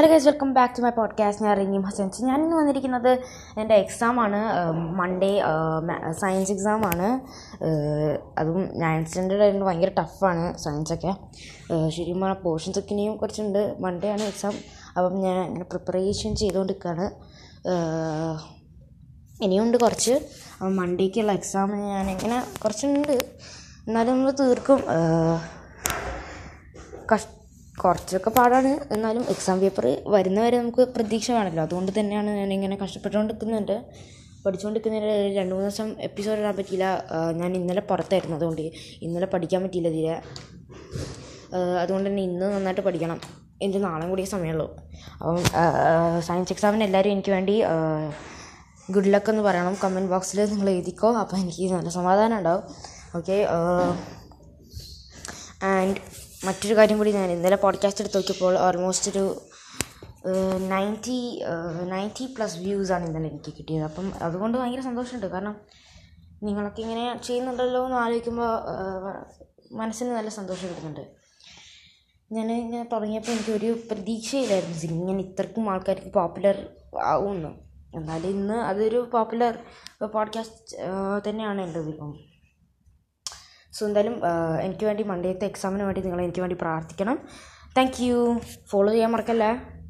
hello guys welcome back to my podcast ഞാൻ റിനീം ഹസൻസ് ഞാൻ ഇന്ന് വന്നിരിക്കുന്നത് എൻ്റെ എക്സാമാണ് മൺഡേ സയൻസ് എക്സാമാണ് അതും നയൻത് സ്റ്റാൻഡേർഡ് ആയതുകൊണ്ട് ഭയങ്കര ടഫാണ് സയൻസൊക്കെ ശരിക്കും പറഞ്ഞാൽ പോർഷൻസ് ഒക്കെ ഇനിയും കുറച്ചുണ്ട് മൺഡേ ആണ് എക്സാം അപ്പം ഞാൻ ഇങ്ങനെ പ്രിപ്പറേഷൻ ചെയ്തുകൊണ്ടിരിക്കുകയാണ് ഇനിയുണ്ട് കുറച്ച് മൺഡേക്കുള്ള എക്സാം ഞാൻ ഇങ്ങനെ കുറച്ചുണ്ട് എന്നാലും നമ്മൾ തീർക്കും കഷ് കുറച്ചൊക്കെ പാടാണ് എന്നാലും എക്സാം പേപ്പർ വരുന്നവരെ നമുക്ക് പ്രതീക്ഷ വേണമല്ലോ അതുകൊണ്ട് തന്നെയാണ് ഞാനിങ്ങനെ കഷ്ടപ്പെട്ടുകൊണ്ടിരിക്കുന്നുണ്ട് പഠിച്ചുകൊണ്ടിരിക്കുന്നതിന് രണ്ട് മൂന്ന് ദിവസം എപ്പിസോഡ് ഇടാൻ പറ്റിയില്ല ഞാൻ ഇന്നലെ പുറത്തായിരുന്നു അതുകൊണ്ട് ഇന്നലെ പഠിക്കാൻ പറ്റിയില്ല തീരെ അതുകൊണ്ട് തന്നെ ഇന്ന് നന്നായിട്ട് പഠിക്കണം എനിക്ക് നാളെ കൂടിയേ സമയമുള്ളൂ അപ്പം സയൻസ് എക്സാമിന് എല്ലാവരും എനിക്ക് വേണ്ടി ഗുഡ് ലക്ക് എന്ന് പറയണം കമൻറ്റ് ബോക്സിൽ നിങ്ങൾ എഴുതിക്കോ അപ്പോൾ എനിക്ക് നല്ല സമാധാനം ഉണ്ടാവും ഓക്കെ ആൻഡ് മറ്റൊരു കാര്യം കൂടി ഞാൻ ഇന്നലെ പോഡ്കാസ്റ്റ് എടുത്ത് നോക്കിയപ്പോൾ ഓൾമോസ്റ്റ് ഒരു നയൻറ്റി നയൻറ്റി പ്ലസ് വ്യൂസാണ് ഇന്നലെ എനിക്ക് കിട്ടിയത് അപ്പം അതുകൊണ്ട് ഭയങ്കര സന്തോഷമുണ്ട് കാരണം നിങ്ങളൊക്കെ ഇങ്ങനെ ചെയ്യുന്നുണ്ടല്ലോ എന്ന് ആലോചിക്കുമ്പോൾ മനസ്സിന് നല്ല സന്തോഷം കിട്ടുന്നുണ്ട് ഞാൻ ഇങ്ങനെ തുടങ്ങിയപ്പോൾ എനിക്കൊരു പ്രതീക്ഷയില്ലായിരുന്നു ഇങ്ങനെ ഇത്രക്കും ആൾക്കാർക്ക് പോപ്പുലർ ആവുമെന്ന് എന്നാലും ഇന്ന് അതൊരു പോപ്പുലർ പോഡ്കാസ്റ്റ് തന്നെയാണ് എൻ്റെത് ഇപ്പം സോ എന്തായാലും എനിക്ക് വേണ്ടി മൺഡേത്തെ എക്സാമിന് വേണ്ടി നിങ്ങൾ എനിക്ക് വേണ്ടി പ്രാർത്ഥിക്കണം താങ്ക് യു ഫോളോ ചെയ്യാൻ മറക്കല്ലേ